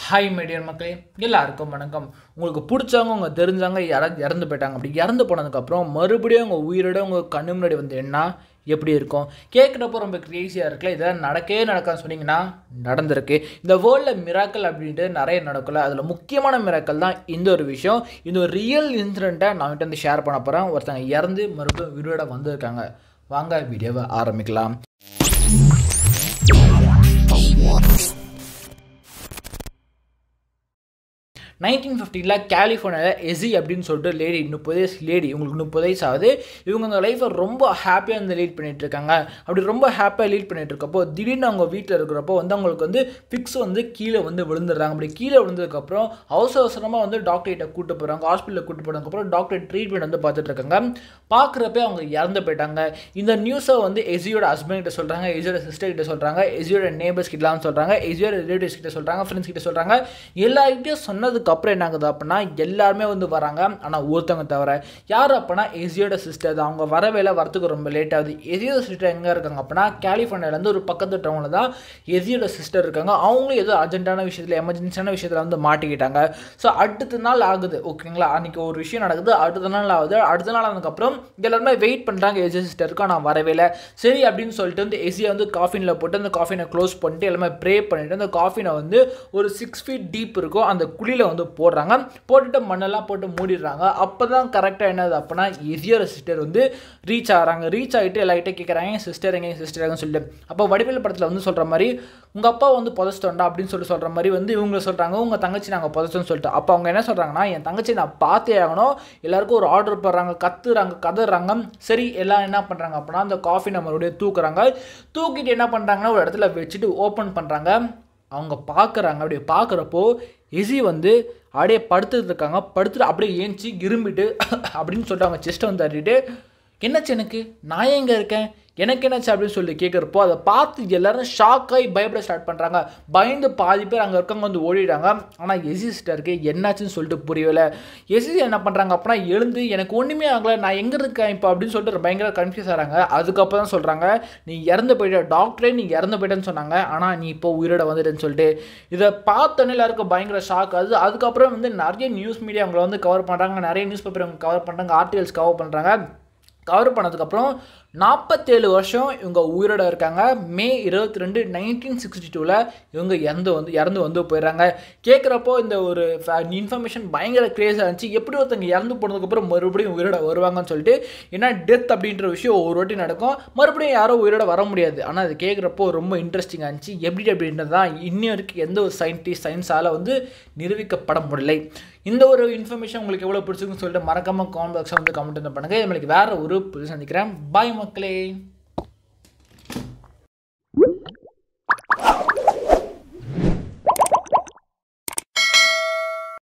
hi meteor மக்களே எல்லாருக்கும் வணக்கம் உங்களுக்கு பிடிச்சவங்க உங்க தெரிஞ்சவங்க யாராவது இறந்து போயிட்டாங்க அப்படி இறந்து போனதுக்கப்புறம் மறுபடியும் உங்கள் உயிரோட உங்கள் கண்ணு முன்னாடி வந்து என்ன எப்படி இருக்கும் கேட்குறப்போ ரொம்ப க்ரேஸியாக இருக்குல்ல இதெல்லாம் நடக்கவே நடக்கான்னு சொன்னீங்கன்னா நடந்திருக்கு இந்த வேர்ல்டில் மிராக்கல் அப்படின்ட்டு நிறைய நடக்கல அதில் முக்கியமான மிராக்கல் தான் இந்த ஒரு விஷயம் இந்த ஒரு ரியல் இன்சிடெண்ட்டை நான் வந்துட்டு வந்து ஷேர் பண்ண போகிறேன் ஒருத்தங்க இறந்து மறுபடியும் உயிரோட வந்திருக்காங்க வாங்க வீடியோவை ஆரம்பிக்கலாம் நைன்டீன் ஃபிஃப்டியில் கலிஃபோர்னியாவில் எசி அப்படின்னு சொல்லிட்டு லேடி முப்பது வயசு லேடி உங்களுக்கு முப்பது வயசு ஆகுது இவங்க அவங்க லைஃப்பை ரொம்ப ஹாப்பியாக வந்து லீட் பண்ணிட்டு இருக்காங்க அப்படி ரொம்ப ஹாப்பியாக லீட் பண்ணிட்டு இருக்கப்போ திடீர்னு அவங்க வீட்டில் இருக்கிறப்போ வந்து அவங்களுக்கு வந்து ஃபிக்ஸ் வந்து கீழே வந்து விழுந்துடுறாங்க அப்படி கீழே விழுந்ததுக்கப்புறம் அவசர அவசரமாக வந்து டாக்டர்கிட்ட கூட்டு போகிறாங்க ஹாஸ்பிட்டலில் கூட்டு போனதுக்கப்புறம் டாக்டர் ட்ரீட்மெண்ட் வந்து பார்த்துட்டு இருக்காங்க பார்க்குறப்ப அவங்க இறந்து போயிட்டாங்க இந்த நியூஸை வந்து எசியோட ஹஸ்பண்ட் கிட்ட சொல்கிறாங்க எசியோட சிஸ்டர் கிட்ட சொல்கிறாங்க எசியோட நேபர்ஸ் கிட்டலாம் சொல்கிறாங்க எசியோட ரிலேட்டிவ்ஸ் கிட்ட சொல்கிறாங்க ஃப்ரெண்ட்ஸ் கிட்ட சொல்கிறாங்க எல்லார்கிட்டையும் சொன்னதுக்கு அப்புறம் என்ன ஆகுது அப்படின்னா எல்லாருமே வந்து வராங்க ஆனால் ஒருத்தவங்க தவிர யார் அப்படின்னா எசியோட சிஸ்டர் தான் அவங்க வரவேல வரத்துக்கு ரொம்ப லேட் ஆகுது எசியோட சிஸ்டர் எங்கே இருக்காங்க அப்படின்னா கலிஃபோர்னியாலேருந்து ஒரு பக்கத்து டவுனில் தான் எசியோட சிஸ்டர் இருக்காங்க அவங்களும் ஏதோ அர்ஜென்ட்டான விஷயத்தில் எமர்ஜென்சியான விஷயத்தில் வந்து மாட்டிக்கிட்டாங்க ஸோ அடுத்த நாள் ஆகுது ஓகேங்களா அன்றைக்கி ஒரு விஷயம் நடக்குது அடுத்த நாள் ஆகுது அடுத்த நாள் ஆனதுக்கப்புறம் எல்லாருமே வெயிட் பண்ணுறாங்க எஜி சிஸ்டருக்கு ஆனால் வரவே இல்லை சரி அப்படின்னு சொல்லிட்டு வந்து எசியை வந்து காஃபினில் போட்டு அந்த காஃபினை க்ளோஸ் பண்ணிட்டு எல்லாமே ப்ரே பண்ணிவிட்டு அந்த காஃபினை வந்து ஒரு சிக்ஸ் ஃபீட் டீப் இருக்கும் அந்த குழியில் வந்து போடுறாங்க போட்டுட்டு மண்ணெல்லாம் போட்டு மூடிடுறாங்க அப்போ தான் கரெக்டாக என்னது அப்படின்னா எசியோட சிஸ்டர் வந்து ரீச் ஆகிறாங்க ரீச் ஆகிட்டு எல்லாகிட்டே கேட்குறாங்க என் சிஸ்டர் எங்க என் சிஸ்டர் எங்கன்னு சொல்லிட்டு அப்போ வடிவேல் படத்தில் வந்து சொல்கிற மாதிரி உங்கள் அப்பா வந்து புதைச்சிட்டோண்டா அப்படின்னு சொல்லிட்டு சொல்கிற மாதிரி வந்து இவங்க சொல்கிறாங்க உங்கள் தங்கச்சி நாங்கள் புதைச்சோன்னு சொல்லிட்டு அப்போ அவங்க என்ன சொல்கிறாங்கன்னா என் தங்கச்சி நான் பார்த்தே ஆகணும் எல்லாருக்கும் ஒரு ஆர்டர் போடுறாங்க கத்துறாங்க கதறாங்க சரி எல்லாம் என்ன பண்ணுறாங்க அப்படின்னா அந்த காஃபி மறுபடியும் தூக்குறாங்க தூக்கிட்டு என்ன பண்ணுறாங்கன்னா ஒரு இடத்துல வச்சுட்டு ஓப்பன் பண்ணுறாங்க அவங்க பார்க்குறாங்க அப்படியே பார்க்குறப்போ எசி வந்து அப்படியே படுத்துட்டு இருக்காங்க படுத்துட்டு அப்படியே ஏஞ்சி இரும்பிட்டு அப்படின்னு சொல்லிட்டு அவங்க செஸ்ட்டை வந்து தட்டிட்டு என்னாச்சு எனக்கு நான் எங்கே இருக்கேன் எனக்கு என்னாச்சு அப்படின்னு சொல்லி கேட்குறப்போ அதை பார்த்து எல்லாரும் ஷாக் ஆகி பயப்பட ஸ்டார்ட் பண்ணுறாங்க பயந்து பாதி பேர் அங்கே இருக்கவங்க வந்து ஓடிடுறாங்க ஆனால் எசி சிஸ்டருக்கு என்னாச்சுன்னு சொல்லிட்டு புரியலை எசி என்ன பண்ணுறாங்க அப்படின்னா எழுந்து எனக்கு ஒன்றுமே ஆகலை நான் எங்கே இருக்கேன் இப்போ அப்படின்னு சொல்லிட்டு பயங்கர கன்ஃபியூஸ் ஆகிறாங்க அதுக்கப்புறம் தான் சொல்கிறாங்க நீ இறந்து போயிட்ட டாக்டரே நீ இறந்து போயிட்டேன்னு சொன்னாங்க ஆனால் நீ இப்போ உயிரோட வந்துட்டேன்னு சொல்லிட்டு இதை பார்த்தோன்னே எல்லாருக்கும் பயங்கர ஷாக் ஆகுது அதுக்கப்புறம் வந்து நிறைய நியூஸ் மீடியா அவங்கள வந்து கவர் பண்ணுறாங்க நிறைய நியூஸ் பேப்பர் அவங்க கவர் பண்ணுறாங்க ஆர்டிகல்ஸ் கவர் பண்ணுறாங்க கவர் பண்ணதுக்கப்புறம் நாற்பத்தேழு வருஷம் இவங்க உயிரோட இருக்காங்க மே இருபத்தி ரெண்டு நைன்டீன் சிக்ஸ்டி டூவில் இவங்க இறந்து வந்து இறந்து வந்து போயிடுறாங்க கேட்குறப்போ இந்த ஒரு இன்ஃபர்மேஷன் பயங்கர க்ரேஸாக இருந்துச்சு எப்படி ஒருத்தங்க இறந்து போனதுக்கப்புறம் மறுபடியும் உயிரோட வருவாங்கன்னு சொல்லிட்டு ஏன்னா டெத் அப்படின்ற விஷயம் ஒரு வாட்டி நடக்கும் மறுபடியும் யாரும் உயிரோட வர முடியாது ஆனால் அது கேட்குறப்போ ரொம்ப இன்ட்ரெஸ்டிங்காக இருந்துச்சு எப்படி அப்படின்றது தான் இன்னும் வரைக்கும் எந்த ஒரு சயின்டிஸ்ட் சயின்ஸால் வந்து நிரூபிக்கப்பட முடியலை இந்த ஒரு இன்ஃபர்மேஷன் உங்களுக்கு எவ்வளோ பிடிச்சிருக்குன்னு சொல்லிட்டு மறக்காமல் காமெண்ட் பாக்ஸை வந்து கமெண்ட் வந்து பண்ணுங்கள் இது வேறு ஒரு புது சந்திக்கிறேன் பாய் மக்களே